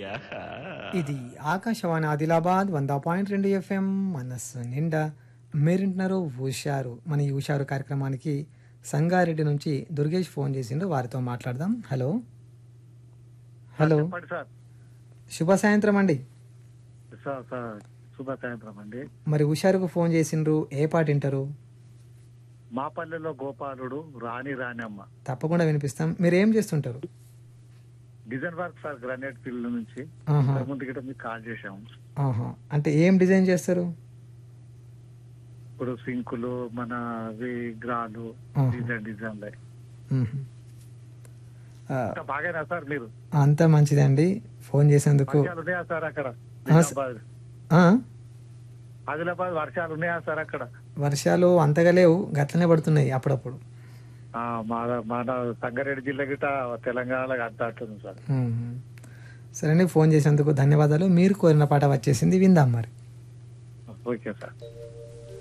ఇది ఆకాశవాణి ఆదిలాబాద్ వంద పాయింట్ రెండు ఎఫ్ఎం మనస్సు నిండా మీరింటున్నారు హుషారు మన ఈ హుషారు కార్యక్రమానికి సంగారెడ్డి నుంచి దుర్గేష్ ఫోన్ చేసిండు వారితో మాట్లాడదాం హలో హలో చెప్పండి సార్ శుభ సాయంత్రం అండి సార్ సార్ శుభ సాయంత్రం అండి మరి హుషారుకు ఫోన్ చేసిండ్రు ఏ పాట వింటారు మా పల్లెలో గోపాలుడు రాణి రాణి అమ్మ తప్పకుండా వినిపిస్తాం మీరు ఏం చేస్తుంటారు design work sir granite field నుంచి ఆహా ముందు గిట్ట మీకు కాల్ చేసాము ఆహా అంటే ఏం డిజైన్ చేస్తారు ఇప్పుడు సింకులు మన విగ్రహాలు ఆహా. డిజైన్ డిజైన్ మ్మ్. ఆ, బాగానా సార్ మీరు అంతా మంచిదండి ఫోన్ చేసేందుకు వర్షాలు ఉన్నాయా సార్ అక్కడ ఆ, స- ఆదిలాబాద్ ఆ, ఆదిలాబాద్ వర్షాలు ఉన్నాయా సార్ అక్కడ వర్షాలు అంతగా లేవు గట్లనే పడుతున్నాయి అప్పుడప్పుడు ఆ, మన మన సంగారెడ్డి జిల్లా గిట్ట తెలంగాణలో అంత అంటుంది సార్ మ్మ్. సరే అండి ఫోన్ చేసేందుకు ధన్యవాదాలు మీరు కోరిన పాట వచ్చేసింది విందాం మరి ఓకే సార్